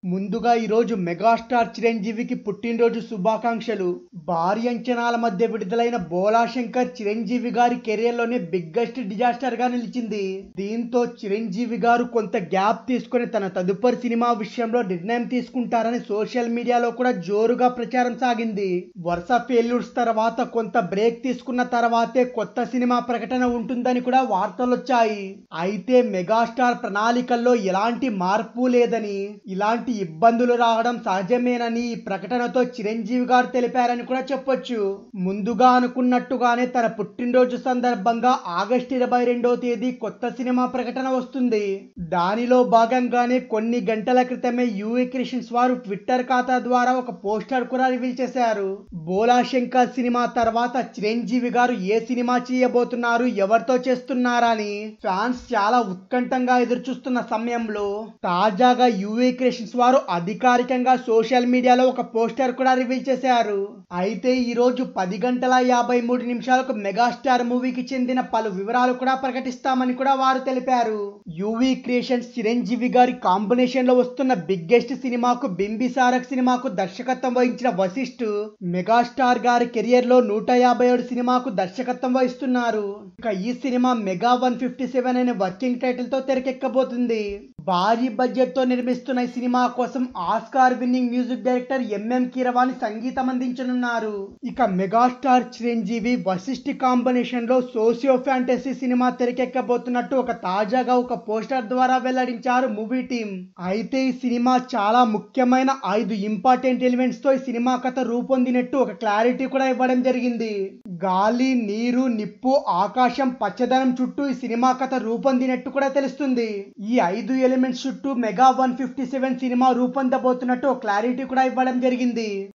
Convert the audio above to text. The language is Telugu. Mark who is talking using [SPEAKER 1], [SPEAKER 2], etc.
[SPEAKER 1] ముందుగా ఈరోజు మెగాస్టార్ చిరంజీవికి పుట్టినరోజు శుభాకాంక్షలు భారీ అంచనాల మధ్య విడుదలైన బోలా శంకర్ చిరంజీవి గారి కెరీర్ లోనే బిగ్గెస్ట్ డిజాస్టర్ గా నిలిచింది దీంతో చిరంజీవి గారు కొంత గ్యాప్ తీసుకుని తన తదుపరి సినిమా విషయంలో నిర్ణయం తీసుకుంటారని సోషల్ మీడియాలో కూడా జోరుగా ప్రచారం సాగింది వరుస ఫెయిల్యూర్స్ తర్వాత కొంత బ్రేక్ తీసుకున్న తర్వాతే కొత్త సినిమా ప్రకటన ఉంటుందని కూడా వార్తలు వచ్చాయి అయితే మెగాస్టార్ ప్రణాళికల్లో ఎలాంటి మార్పు లేదని ఇలాంటి ఇబ్బందులు రావడం సహజమేనని ఈ ప్రకటనతో చిరంజీవి గారు తెలిపారని కూడా చెప్పొచ్చు ముందుగా అనుకున్నట్టుగానే తన పుట్టినరోజు సందర్భంగా ఆగస్టు ఇరవై రెండో తేదీ కొత్త సినిమా ప్రకటన వస్తుంది దానిలో భాగంగానే కొన్ని గంటల క్రితమే యూఏ క్రియేషన్స్ వారు ట్విట్టర్ ఖాతా ద్వారా ఒక పోస్టర్ కూడా రివీల్ చేశారు బోలా శంకర్ సినిమా తర్వాత చిరంజీవి గారు ఏ సినిమా చేయబోతున్నారు ఎవరితో చేస్తున్నారా అని ఫ్యాన్స్ చాలా ఉత్కంఠంగా ఎదురు చూస్తున్న సమయంలో తాజాగా యూఏ క్రియేషన్స్ వారు అధికారికంగా సోషల్ మీడియాలో ఒక పోస్టర్ కూడా రివీల్ చేశారు అయితే ఈ రోజు పది గంటల యాభై మూడు నిమిషాలకు మెగాస్టార్ మూవీకి చెందిన పలు వివరాలు కూడా ప్రకటిస్తామని కూడా వారు తెలిపారు యూవీ క్రియేషన్స్ చిరంజీవి గారి కాంబినేషన్ లో వస్తున్న బిగ్గెస్ట్ సినిమాకు బింబిసారక్ సినిమాకు దర్శకత్వం వహించిన వశిష్ఠ్ మెగాస్టార్ గారి కెరియర్ లో నూట యాభై ఏడు సినిమాకు దర్శకత్వం వహిస్తున్నారు ఇక ఈ cinema mega one fifty seven అనే వర్కింగ్ టైటిల్ తో తెరకెక్కబోతుంది భారీ బడ్జెట్ తో నిర్మిస్తున్న ఈ సినిమా కోసం Oscar winning music director MM Keeravani సంగీతం అందించనున్నారు ఇక మెగాస్టార్ చిరంజీవి వశిష్ఠి కాంబినేషన్ లో సోషియో ఫ్యాంటసీ సినిమా తెరకెక్కబోతున్నట్టు ఒక తాజాగా ఒక పోస్టర్ ద్వారా వెల్లడించారు మూవీ టీం అయితే ఈ సినిమా చాలా ముఖ్యమైన ఐదు ఇంపార్టెంట్ ఎలిమెంట్స్ తో ఈ సినిమా కథ రూపొందినట్టు ఒక క్లారిటీ కూడా ఇవ్వడం జరిగింది గాలి నీరు నిప్పు ఆకాశం పచ్చదనం చుట్టూ ఈ సినిమా కథ రూపొందినట్టు కూడా తెలుస్తుంది ఈ ఐదు ఎలిమెంట్స్ చుట్టూ mega one fifty seven cinema రూపొందబోతున్నట్టు ఒక క్లారిటీ కూడా ఇవ్వడం జరిగింది